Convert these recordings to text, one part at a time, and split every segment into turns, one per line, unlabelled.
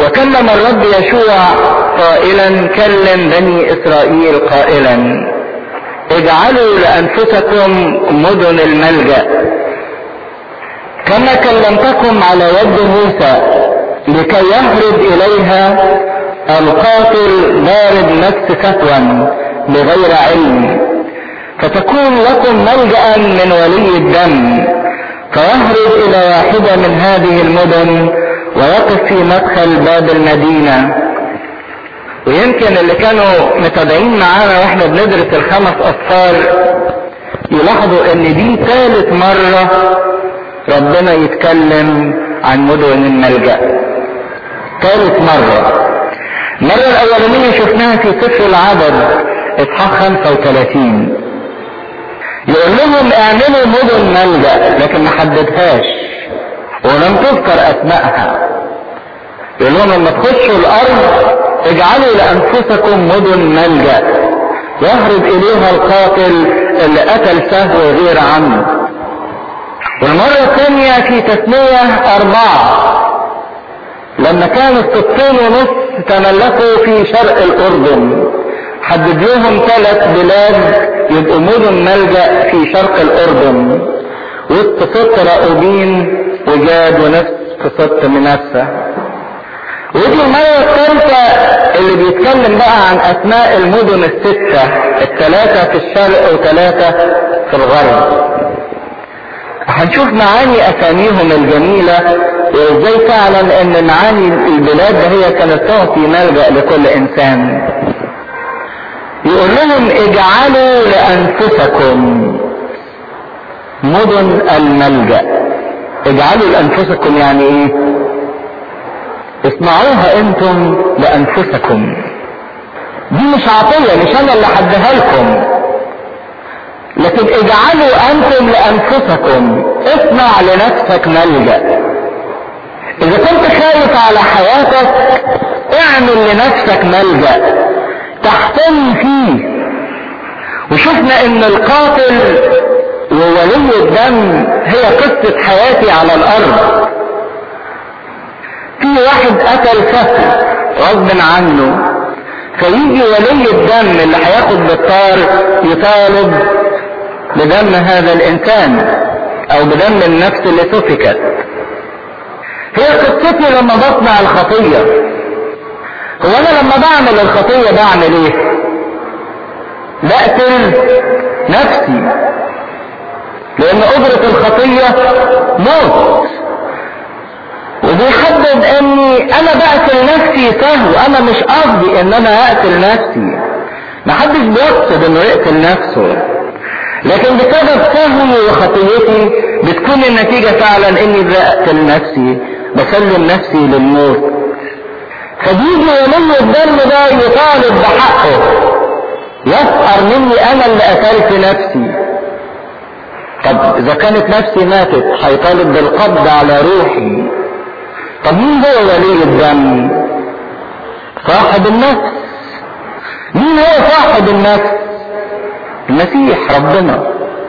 وكلم الرب يشوع قائلا كلم بني اسرائيل قائلا اجعلوا لانفسكم مدن الملجا كما كلمتكم على يد موسى لكي يهرب اليها القاتل ضارب نفس فتوى بغير علم فتكون لكم ملجا من ولي الدم فيهرب الى واحده من هذه المدن ويقف في مدخل باب المدينه ويمكن اللي كانوا متابعين معانا واحنا بندرس الخمس اصفار يلاحظوا ان دي ثالث مرة ربنا يتكلم عن مدن الملجأ ثالث مرة المرة الاولانية شفناها في سفر العدد اصحاح 35 يقول لهم اعملوا مدن ملجأ لكن ما حددهاش ولم تذكر اسمائها يقول لهم لما تخشوا الارض اجعلوا لانفسكم مدن ملجا يهرب اليها القاتل اللي قتل سهو غير عمد والمرة الثانية في تثنية أربعة لما كانوا ستين ونص تملكوا في شرق الأردن حدد لهم ثلاث بلاد يبقوا مدن ملجأ في شرق الأردن وسط ست رأوبين وجاد ونفس ست منسى ودي المرة الثالثة اللي بيتكلم بقى عن أسماء المدن الستة الثلاثة في الشرق وثلاثة في الغرب هنشوف معاني أساميهم الجميلة وإزاي فعلا إن معاني البلاد ده هي كانت تعطي ملجأ لكل إنسان يقول لهم اجعلوا لأنفسكم مدن الملجأ اجعلوا لأنفسكم يعني إيه؟ اصنعوها انتم لانفسكم دي مش عطية مش انا اللي حدها لكم لكن اجعلوا انتم لانفسكم اصنع لنفسك ملجأ اذا كنت خايف على حياتك اعمل لنفسك ملجأ تحتمي فيه وشفنا ان القاتل وولي الدم هي قصة حياتي على الارض في واحد قتل سهل غصب عنه فيجي ولي الدم اللي هياخد بالطار يطالب بدم هذا الانسان او بدم النفس اللي سفكت هي قصتي لما بصنع الخطية هو انا لما بعمل الخطية بعمل ايه بقتل نفسي لان اجرة الخطية موت وبيحدد اني انا بقتل نفسي سهو انا مش قصدي ان انا اقتل نفسي محدش بيقصد انه يقتل نفسه لكن بسبب سهوي وخطيتي بتكون النتيجة فعلا اني بقتل نفسي بسلم نفسي للموت فبيجي ولي الدم ده يطالب بحقه يسأر مني انا اللي قتلت نفسي طب اذا كانت نفسي ماتت هيطالب بالقبض على روحي طب مين هو ولي الدم صاحب النفس مين هو صاحب النفس المسيح ربنا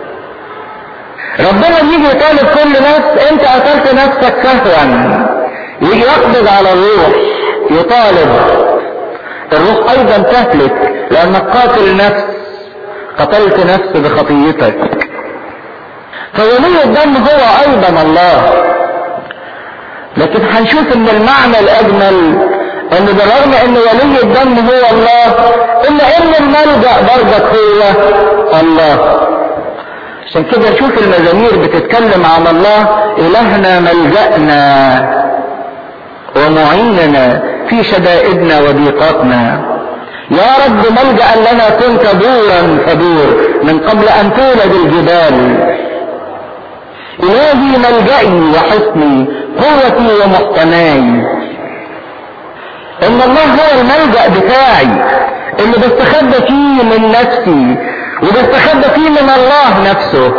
ربنا يجي يطالب كل نفس انت قتلت نفسك سهوا يجي يقبض على الروح يطالب الروح ايضا تهلك لانك قاتل نفس قتلت نفس بخطيتك فولي الدم هو ايضا الله لكن هنشوف ان المعنى الاجمل ان بالرغم ان ولي الدم هو الله الا ان الملجأ برضك هو الله عشان كده نشوف المزامير بتتكلم عن الله الهنا ملجأنا ومعيننا في شدائدنا وضيقاتنا يا رب ملجأ لنا كنت دورا فدور من قبل ان تولد الجبال إلهي ملجئي وحصني قوتي ومحتماي إن الله هو الملجأ بتاعي اللي بستخبى فيه من نفسي وبستخبى فيه من الله نفسه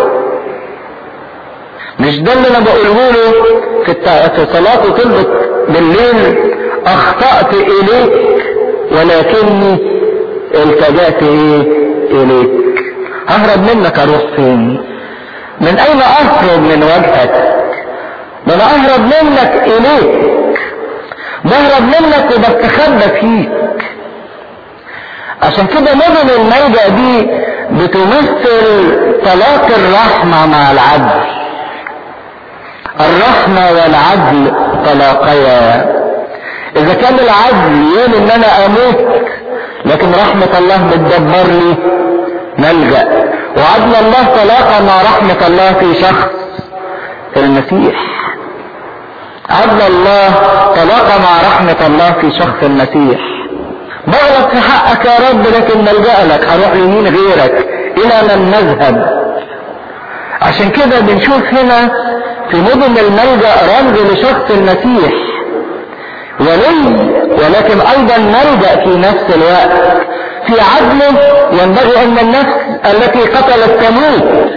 مش ده اللي انا بقوله له في في صلاة طلبة بالليل اخطأت اليك ولكني التجأت ايه اليك ههرب منك اروح فين من اين اهرب من وجهك ده انا اهرب منك اليك بهرب منك وبستخبى فيك عشان كده مدن الملجأ دي بتمثل طلاق الرحمة مع العدل الرحمة والعدل تلاقيا اذا كان العدل يقول ان انا اموت لكن رحمة الله بتدبر لي ملجأ وعدل الله تلاقى مع رحمة الله في شخص المسيح عدل الله تلاقى مع رحمة الله في شخص المسيح بغلط في حقك يا رب لكن ملجأ لك هروح لمين غيرك الى من نذهب عشان كده بنشوف هنا في مدن الملجأ رمز لشخص المسيح ولي ولكن ايضا ملجأ في نفس الوقت في عدله ينبغي ان النفس التي قتلت تموت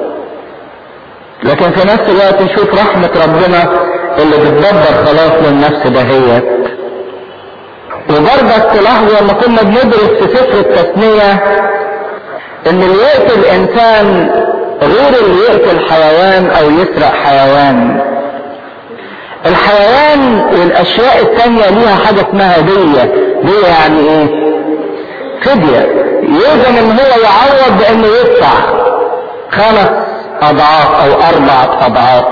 لكن في نفس الوقت نشوف رحمة ربنا اللي بتدبر خلاص للنفس دهيت وبرضك تلاحظوا لما كنا بندرس في سفر التثنية ان اللي يقتل انسان غير اللي يقتل حيوان او يسرق حيوان الحيوان والاشياء التانية ليها حاجة اسمها دية دية يعني ايه فدية يلزم ان هو يعوض بانه يدفع خمس اضعاف او اربعة اضعاف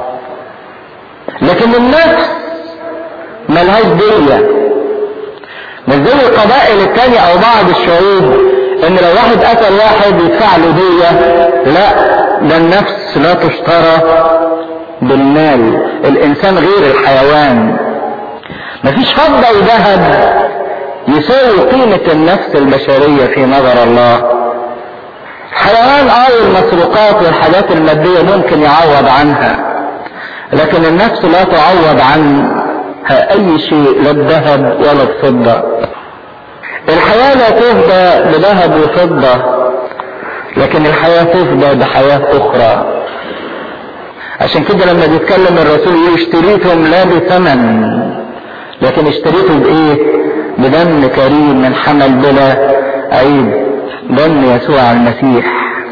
لكن النفس ملهاش دية مش زي القبائل التانية او بعض الشعوب ان لو واحد قتل واحد يدفع له دية لا ده النفس لا تشترى بالمال الانسان غير الحيوان مفيش فضة وذهب يساوي قيمة النفس البشرية في نظر الله الحيوان اه المسروقات والحاجات المادية ممكن يعوض عنها لكن النفس لا تعوض عنها اي شيء لا الذهب ولا الفضة الحياة لا تفضى بذهب وفضة لكن الحياة تفضى بحياة اخرى عشان كده لما بيتكلم الرسول يقول اشتريتم لا بثمن لكن اشتريته بايه بدم كريم من حمل بلا عيب دم يسوع المسيح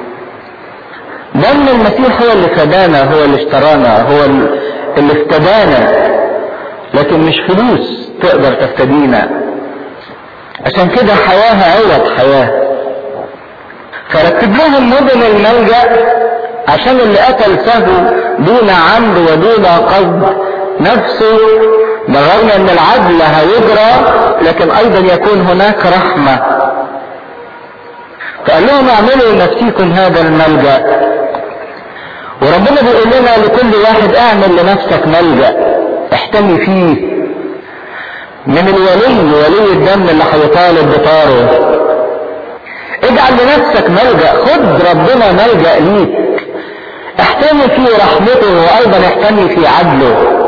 دم المسيح هو اللي فدانا هو اللي اشترانا هو اللي افتدانا لكن مش فلوس تقدر تفتدينا عشان كده حياها عوض حياة فرتب لهم مدن الملجأ عشان اللي قتل سهو دون عمد ودون قصد نفسه برغم ان العدل هيجرى لكن ايضا يكون هناك رحمة فقال لهم اعملوا لنفسيكم هذا الملجأ وربنا بيقول لنا لكل واحد اعمل لنفسك ملجأ احتمي فيه من الولي ولي الدم اللي هيطالب بطاره اجعل لنفسك ملجأ خد ربنا ملجأ ليك احتمي في رحمته وايضا احتمي في عدله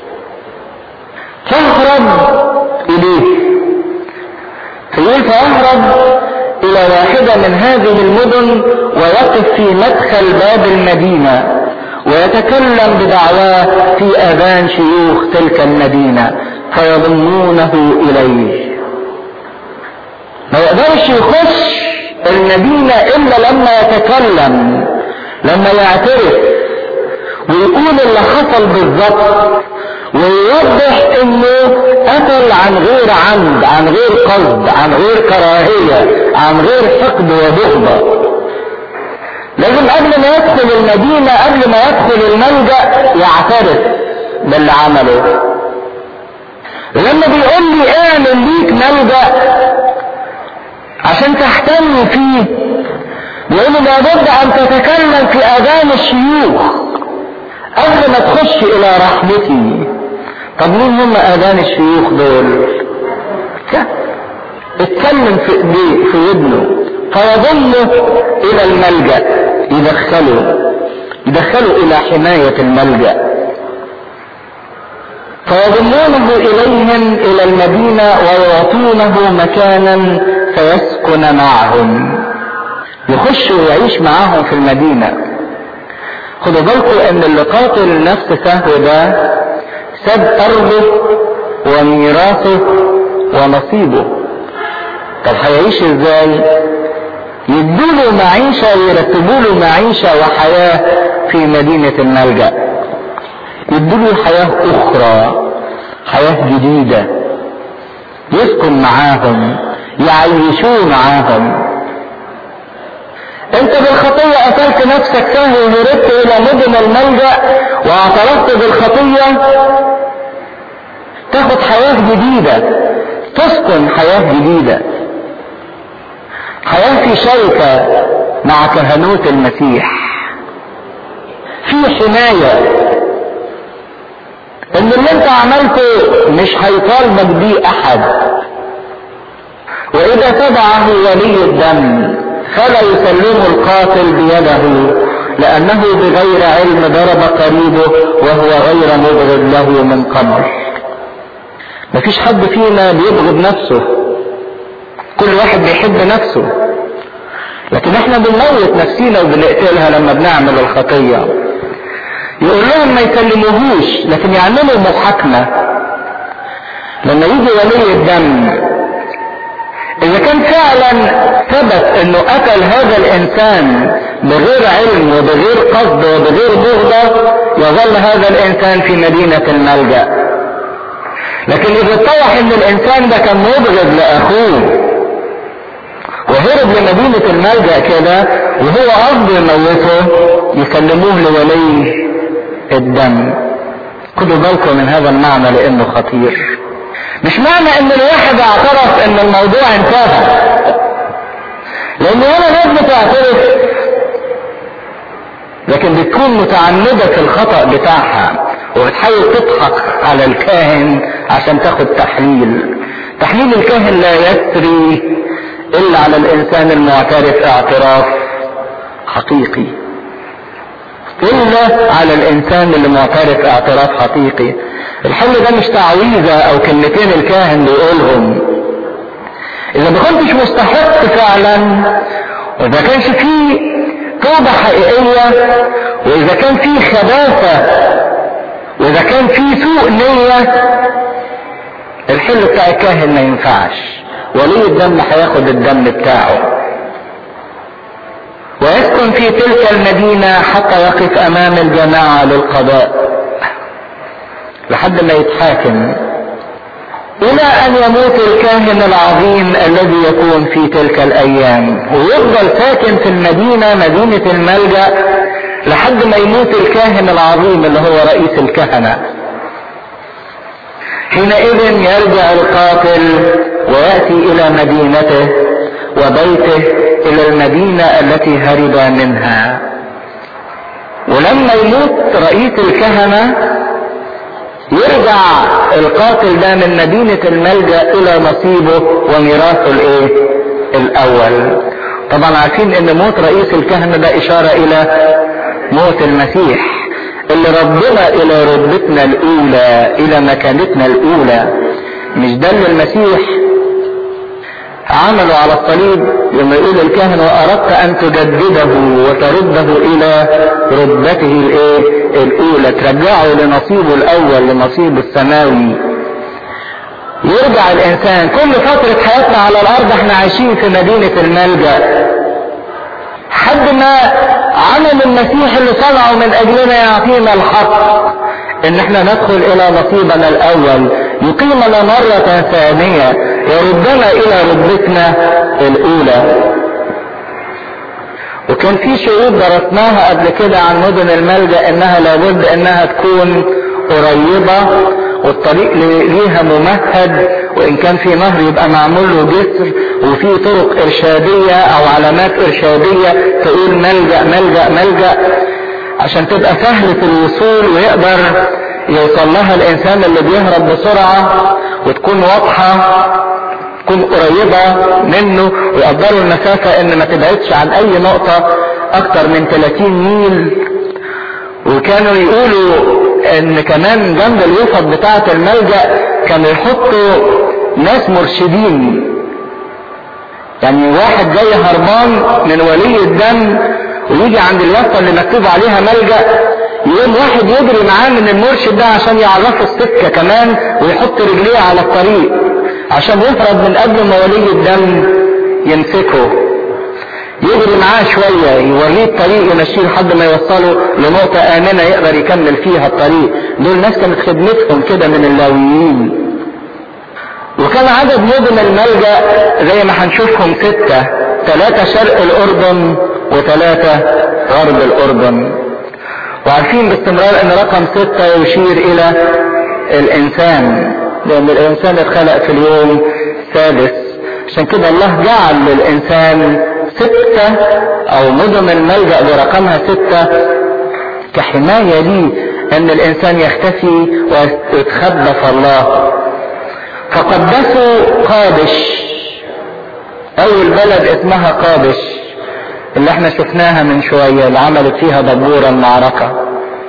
فاهرب اليه فيقول فاهرب الى واحدة من هذه المدن ويقف في مدخل باب المدينة ويتكلم بدعواه في اذان شيوخ تلك المدينة فيضمونه اليه ما يقدرش يخش المدينة الا لما يتكلم لما يعترف ويقول اللي حصل بالظبط ويوضح انه قتل عن غير عمد عن غير قصد عن غير كراهية عن غير حقد وبغضة لازم قبل ما يدخل المدينة قبل ما يدخل الملجأ يعترف باللي عمله لما بيقول لي اعمل ليك ملجأ عشان تحتمي فيه بيقول لي لابد ان تتكلم في اذان الشيوخ قبل ما تخش الى رحمتي طب مين هم اذان الشيوخ دول اتكلم في ايديه في ودنه فيضمه الى الملجأ يدخله يدخله الى حماية الملجأ فيضمونه اليهم الى المدينة ويعطونه مكانا فيسكن معهم يخش ويعيش معاهم في المدينة خدوا بالكم ان اللي قاتل نفس سهو ده ساب ارضه وميراثه ونصيبه طب هيعيش ازاي يدوله معيشة ويرتبوا له معيشة وحياة في مدينة الملجأ يدوله حياة اخرى حياة جديدة يسكن معاهم يعيشوه معاهم انت بالخطية قتلت نفسك سهل وهربت الى مدن الملجأ واعترفت بالخطية تاخد حياة جديدة تسكن حياة جديدة حياة في شركة مع كهنوت المسيح في حماية ان اللي انت عملته مش هيطالبك بيه احد واذا تبعه ولي الدم فلا يسلمه القاتل بيده لانه بغير علم ضرب قريبه وهو غير مبغض له من قبل مفيش حد فينا بيبغض نفسه كل واحد بيحب نفسه لكن احنا بنموت نفسينا وبنقتلها لما بنعمل الخطية يقول لهم ما يسلموهوش لكن يعملوا محاكمة لما يجي ولي الدم اذا كان فعلا ثبت انه قتل هذا الانسان بغير علم وبغير قصد وبغير بغضة يظل هذا الانسان في مدينة الملجأ لكن اذا اتضح ان الانسان ده كان مبغض لاخوه وهرب لمدينة الملجأ كده وهو قصد يموته يسلموه لولي الدم خدوا بالكم من هذا المعنى لانه خطير مش معنى ان الواحد اعترف ان الموضوع انتهى لان هنا ناس بتعترف لكن بتكون متعمدة في الخطأ بتاعها وبتحاول تضحك على الكاهن عشان تاخد تحليل تحليل الكاهن لا يسري الا على الانسان المعترف اعتراف حقيقي الا على الانسان اللي معترف اعتراف حقيقي الحل ده مش تعويذة او كلمتين الكاهن بيقولهم اذا ما كنتش مستحق فعلا واذا كانش فيه توبة حقيقية واذا كان فيه خباثة واذا كان فيه سوء نية الحل بتاع الكاهن ما ينفعش ولي الدم هياخد الدم بتاعه ويسكن في تلك المدينة حتى يقف امام الجماعة للقضاء لحد ما يتحاكم الى ان يموت الكاهن العظيم الذي يكون في تلك الايام ويفضل ساكن في المدينة مدينة الملجأ لحد ما يموت الكاهن العظيم اللي هو رئيس الكهنة حينئذ يرجع القاتل ويأتي الى مدينته وبيته الى المدينة التي هرب منها ولما يموت رئيس الكهنة يرجع القاتل ده من مدينة الملجأ الى نصيبه وميراثه الايه الاول طبعا عارفين ان موت رئيس الكهنة ده اشارة الى موت المسيح اللي ربنا الى رتبتنا الاولى الى مكانتنا الاولى مش ده اللي المسيح عملوا على الصليب لما يقول الكاهن واردت ان تجدده وترده الى رتبته الايه الاولى ترجعه لنصيبه الاول لنصيبه السماوي يرجع الانسان كل فترة حياتنا على الارض احنا عايشين في مدينة الملجأ حد ما عمل المسيح اللي صنعه من اجلنا يعطينا الحق ان احنا ندخل الى نصيبنا الاول يقيمنا مرة ثانية يردنا الى رتبتنا الاولى وكان في شروط درسناها قبل كده عن مدن الملجأ انها لابد انها تكون قريبة والطريق ليها ممهد وان كان في نهر يبقى معمول له جسر وفي طرق ارشادية او علامات ارشادية تقول ملجأ ملجأ ملجأ عشان تبقى سهلة الوصول ويقدر يوصل لها الانسان اللي بيهرب بسرعة وتكون واضحة تكون قريبة منه ويقدروا المسافة ان ما تبعدش عن اي نقطة اكتر من 30 ميل وكانوا يقولوا ان كمان جنب الوسط بتاعة الملجأ كانوا يحطوا ناس مرشدين يعني واحد جاي هربان من ولي الدم ويجي عند اليافطة اللي مكتوب عليها ملجأ يقوم واحد يجري معاه من المرشد ده عشان يعرفه السكة كمان ويحط رجليه على الطريق عشان يفرض من قبل ما ولي الدم يمسكه يجري معاه شوية يوريه الطريق يمشيه لحد ما يوصله لنقطة آمنة يقدر يكمل فيها الطريق دول ناس كانت خدمتهم كده من اللاويين وكان عدد مدن الملجأ زي ما هنشوفهم ستة ثلاثة شرق الأردن وثلاثة غرب الأردن وعارفين باستمرار ان رقم ستة يشير الى الانسان لان الانسان اتخلق في اليوم السادس عشان كده الله جعل للانسان ستة او مدن الملجأ برقمها ستة كحماية ليه ان الانسان يختفي ويتخبى في الله فقدسوا قادش اول بلد اسمها قادش اللي احنا شفناها من شوية اللي عملت فيها دبور المعركة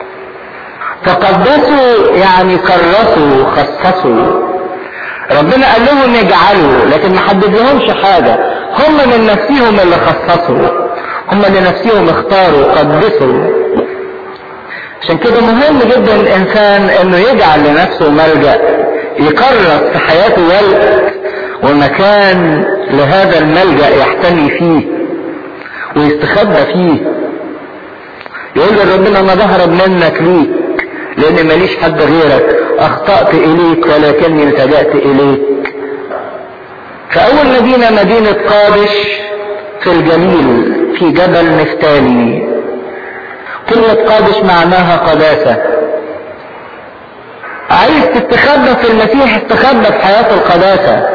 فقدسوا يعني كرسوا خصصوا ربنا قال لهم اجعلوا لكن ما حدد لهمش حاجة هم من نفسهم اللي خصصوا هم لنفسهم اختاروا قدسوا عشان كده مهم جدا الانسان انه يجعل لنفسه ملجأ يكرس في حياته وقت ومكان لهذا الملجأ يحتمي فيه ويستخبى فيه يقول لربنا انا بهرب منك ليك لان ماليش حد غيرك اخطأت اليك ولكني التجأت اليك فاول مدينة مدينة قادش في الجليل في جبل نفتالي كلمة قادش معناها قداسة عايز تستخبى في المسيح استخبى في حياة القداسة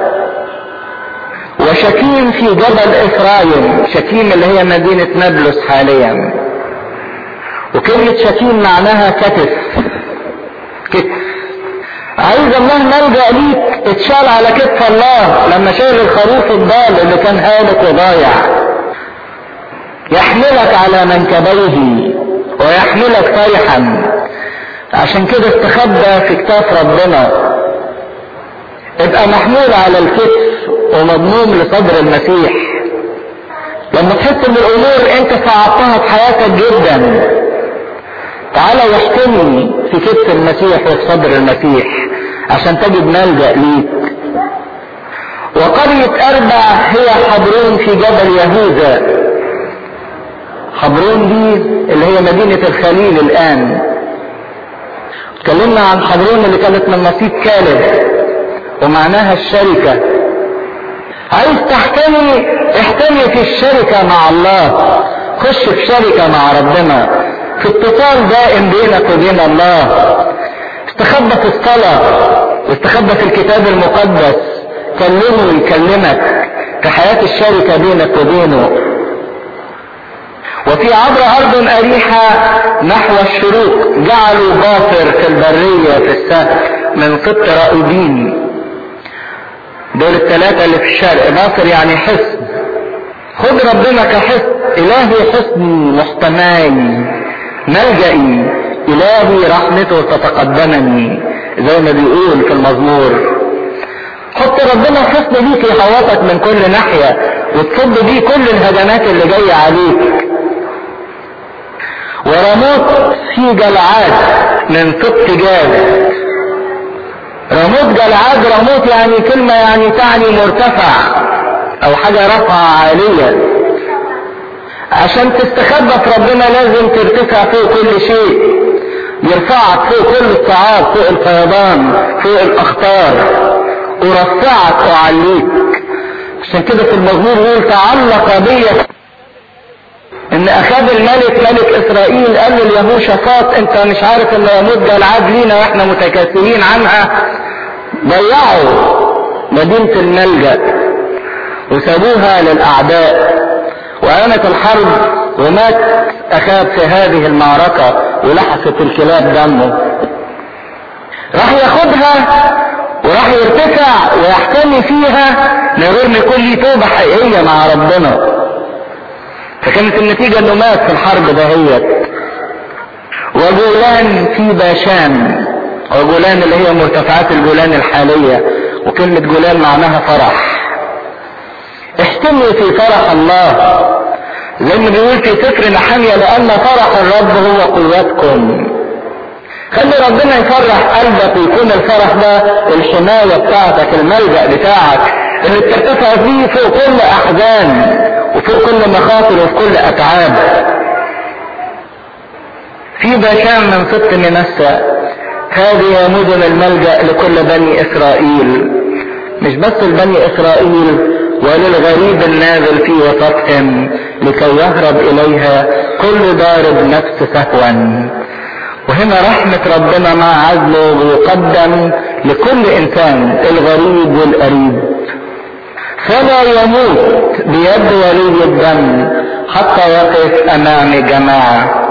وشكيم في جبل افرايم شكيم اللي هي مدينة نابلس حاليا وكلمة شكيم معناها كتف كتف عايز الله ملجأ ليك اتشال على كتف الله لما شال الخروف الضال اللي كان هالك وضايع يحملك على منكبيه ويحملك طيحا عشان كده استخبى في كتاف ربنا ابقى محمول على الكتف ومضموم لصدر المسيح لما تحس ان الامور انت صعبتها في حياتك جدا تعالى واحتمي في كتف المسيح وفي صدر المسيح عشان تجد ملجأ ليك وقرية أربع هي حبرون في جبل يهوذا حبرون دي اللي هي مدينة الخليل الآن اتكلمنا عن حبرون اللي كانت من نصيب كالب ومعناها الشركة عايز تحتمي احتمي في الشركة مع الله خش في شركة مع ربنا في اتصال دائم بينك وبين الله استخبى في الصلاة واستخبى في الكتاب المقدس كلمه ويكلمك في حياة الشركة بينك وبينه وفي عبر أرض أريحة نحو الشروق جعلوا باطر في البرية في السهل من قبط رائدين دول الثلاثة اللي في الشرق باطر يعني حصن خد ربنا كحصن إلهي حصني محتماي ملجئي إلهي رحمته تتقدمني زي ما بيقول في المزمور حط ربنا حصن ليك يحوطك من كل ناحية وتصد بيه كل الهجمات اللي جاية عليك ورموت في جلعاد من سبط جاد رموت جلعاد رموت يعني كلمة يعني تعني مرتفع او حاجة رفعة عالية عشان تستخبى في ربنا لازم ترتفع فوق كل شيء يرفعك فوق كل الصعاب فوق الفيضان فوق الاخطار ورفعك وعليك عشان كده في المزمور يقول تعلق بي ان اخاب الملك ملك اسرائيل قال لليهوشافاط انت مش عارف ان يموت جلعاد لينا واحنا متكاسلين عنها ضيعوا مدينة الملجأ وسابوها للاعداء وقامت الحرب ومات اخاب في هذه المعركة ولحست الكلاب دمه راح ياخدها وراح يرتفع ويحتمي فيها من غير ما يكون ليه توبة حقيقية مع ربنا فكانت النتيجة انه مات في الحرب دهيت وجولان في باشان وجولان اللي هي مرتفعات الجولان الحالية وكلمة جولان معناها فرح احتموا في فرح الله زي ما بيقول في سفر نحمية لأن فرح الرب هو قوتكم خلي ربنا يفرح قلبك ويكون الفرح ده الحماية بتاعتك الملجأ بتاعك اللي بترتفع فيه فوق كل أحزان وفوق كل مخاطر وفي كل اتعاب في باشان من ست منسى هذه مدن الملجأ لكل بني اسرائيل مش بس لبني اسرائيل وللغريب النازل في وسطهم لكي يهرب اليها كل ضارب نفس سهوا وهنا رحمة ربنا مع عدله ويقدم لكل انسان الغريب والقريب فلا يموت بيد ولي الدم حتى يقف امام جماعة